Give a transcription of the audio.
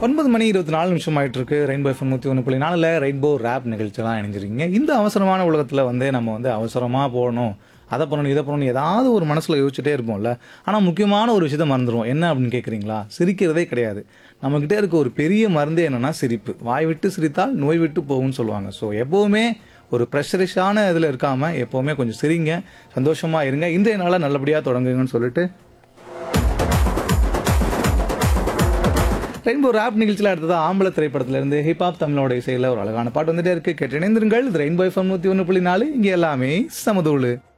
ஒன்பது மணி இருபத்தி நாலு நிமிஷம் ஆயிட்டு இருக்கு ரெயின்போ எஃப்எம் நூற்றி ஒன்று புள்ளி நாலில் ரெயின்போ ரேப் நிகழ்ச்சியெல்லாம் இணைஞ்சிருக்கீங்க இந்த அவசரமான உலகத்தில் வந்து நம்ம வந்து அவசரமாக போகணும் அதை பண்ணணும் இதை பண்ணணும் ஏதாவது ஒரு மனசில் யோசிச்சுட்டே இருப்போம்ல ஆனால் முக்கியமான ஒரு விஷயத்தை மறந்துடுவோம் என்ன அப்படின்னு கேட்குறீங்களா சிரிக்கிறதே கிடையாது நம்மக்கிட்ட இருக்க ஒரு பெரிய மருந்தே என்னன்னா சிரிப்பு வாய் விட்டு சிரித்தால் நோய் விட்டு போகும்னு சொல்லுவாங்க ஸோ எப்போவுமே ஒரு ப்ரெஷரிஷான இதில் இருக்காமல் எப்போவுமே கொஞ்சம் சிரிங்க சந்தோஷமாக இருங்க இன்றைய நாளை நல்லபடியாக தொடங்குங்கன்னு சொல்லிட்டு ரெயின்போ ராப் நிகழ்ச்சியில் அடுத்தது ஆம்பளை திரைப்படத்திலிருந்து ஹிப்ஹாப் தமிழோட இசையில் ஒரு அழகான பாட்டு வந்துட்டே இருக்கு கேட்டு இணைந்திருங்கள் இது ரெயின்போ எஃப்எம் நூற்றி ஒன்று புள்ளி நாலு இங்கே எல்லாமே சமதூளு